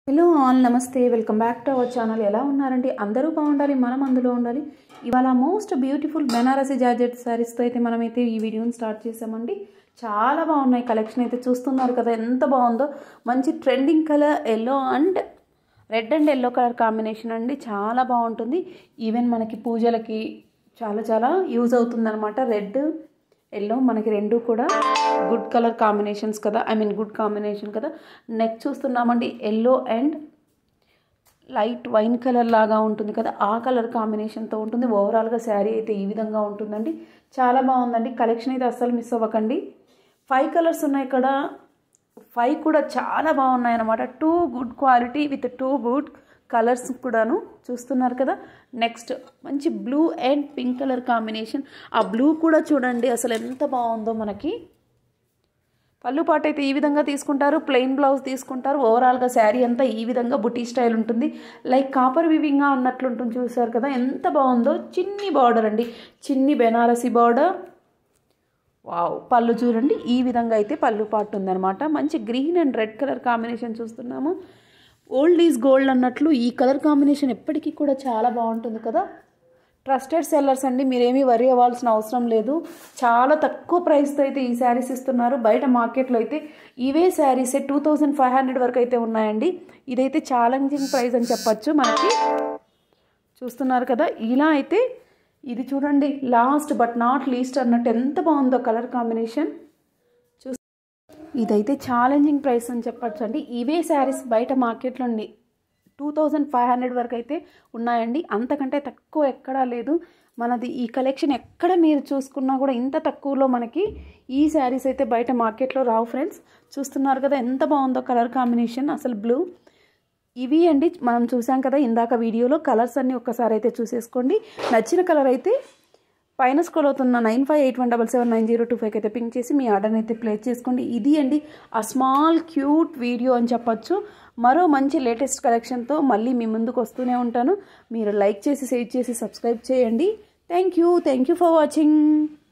hello all నమస్తే welcome back to our channel ఎలా ఉన్నారండి అందరూ బాగుండాలి మనం అందులో ఉండాలి ఇవాళ మోస్ట్ బ్యూటిఫుల్ బెనారసీ జార్జెట్ శారీస్తో అయితే మనమైతే ఈ వీడియోని స్టార్ట్ చేసామండి చాలా బాగున్నాయి కలెక్షన్ అయితే చూస్తున్నారు కదా ఎంత బాగుందో మంచి trending colour yellow and red and yellow colour combination అండి చాలా బాగుంటుంది ఈవెన్ మనకి పూజలకి చాలా చాలా యూజ్ అవుతుంది అనమాట రెడ్ ఎల్లో మనకి రెండు కూడా గుడ్ కలర్ కాంబినేషన్స్ కదా ఐ మీన్ గుడ్ కాంబినేషన్ కదా నెక్స్ట్ చూస్తున్నామండి yellow and light wine colour లాగా ఉంటుంది కదా ఆ కలర్ కాంబినేషన్తో ఉంటుంది ఓవరాల్గా శారీ అయితే ఈ విధంగా ఉంటుందండి చాలా బాగుందండి కలెక్షన్ అయితే అస్సలు మిస్ అవ్వకండి ఫైవ్ కలర్స్ ఉన్నాయి ఇక్కడ ఫైవ్ కూడా చాలా బాగున్నాయి అన్నమాట too good quality with too good colours కూడాను చూస్తున్నారు కదా నెక్స్ట్ మంచి blue and pink colour combination ఆ బ్లూ కూడా చూడండి అసలు ఎంత బాగుందో మనకి పళ్ళు పాటు అయితే ఈ విధంగా తీసుకుంటారు ప్లెయిన్ బ్లౌజ్ తీసుకుంటారు ఓవరాల్గా శారీ అంతా ఈ విధంగా బుటీ స్టైల్ ఉంటుంది లైక్ కాపర్ వివింగ్గా అన్నట్లు ఉంటుంది చూసారు కదా ఎంత బాగుందో చిన్ని బార్డర్ అండి చిన్ని బెనారసీ బార్డర్ వావ్ పళ్ళు చూడండి ఈ విధంగా అయితే పళ్ళు పాటు ఉందన్నమాట మంచి green and red colour combination చూస్తున్నాము ఓల్డ్ ఈజ్ గోల్డ్ అన్నట్లు ఈ కలర్ కాంబినేషన్ ఎప్పటికీ కూడా చాలా బాగుంటుంది కదా ట్రస్టెడ్ సెల్లర్స్ అండి మీరేమీ వరి అవ్వాల్సిన అవసరం లేదు చాలా తక్కువ ప్రైస్తో అయితే ఈ శారీస్ ఇస్తున్నారు బయట మార్కెట్లో అయితే ఇవే శారీసే టూ థౌజండ్ ఫైవ్ హండ్రెడ్ వరకు అయితే ఉన్నాయండి ఇదైతే ఛాలెంజింగ్ ప్రైస్ అని చెప్పచ్చు మనకి చూస్తున్నారు కదా ఇలా అయితే ఇది చూడండి లాస్ట్ బట్ నాట్ లీస్ట్ అన్నట్టు ఎంత బాగుందో కలర్ కాంబినేషన్ చూ ఇదైతే ఛాలెంజింగ్ ప్రైస్ అని చెప్పచ్చు అండి ఇవే శారీస్ బయట మార్కెట్లో టూ థౌజండ్ ఫైవ్ హండ్రెడ్ వరకు అయితే ఉన్నాయండి అంతకంటే తక్కువ ఎక్కడా లేదు మనది ఈ కలెక్షన్ ఎక్కడ మీరు చూసుకున్నా కూడా ఇంత తక్కువలో మనకి ఈ శారీస్ అయితే బయట మార్కెట్లో రావు ఫ్రెండ్స్ చూస్తున్నారు కదా ఎంత బాగుందో కలర్ కాంబినేషన్ అసలు బ్లూ ఇవి అండి మనం చూసాం కదా ఇందాక వీడియోలో కలర్స్ అన్నీ ఒక్కసారి అయితే చూసేసుకోండి నచ్చిన కలర్ అయితే పైన స్క్రోల్ అవుతున్న nine five eight one double seven nine zero two five అయితే పింక్ చేసి మీ ఆర్డర్ని అయితే ప్లేస్ చేసుకోండి ఇది అండి ఆ స్మాల్ క్యూట్ వీడియో అని చెప్పొచ్చు మరో మంచి లేటెస్ట్ కలెక్షన్తో మళ్ళీ మీ ముందుకు వస్తూనే ఉంటాను మీరు లైక్ చేసి షేర్ చేసి సబ్స్క్రైబ్ చేయండి thank you thank you for watching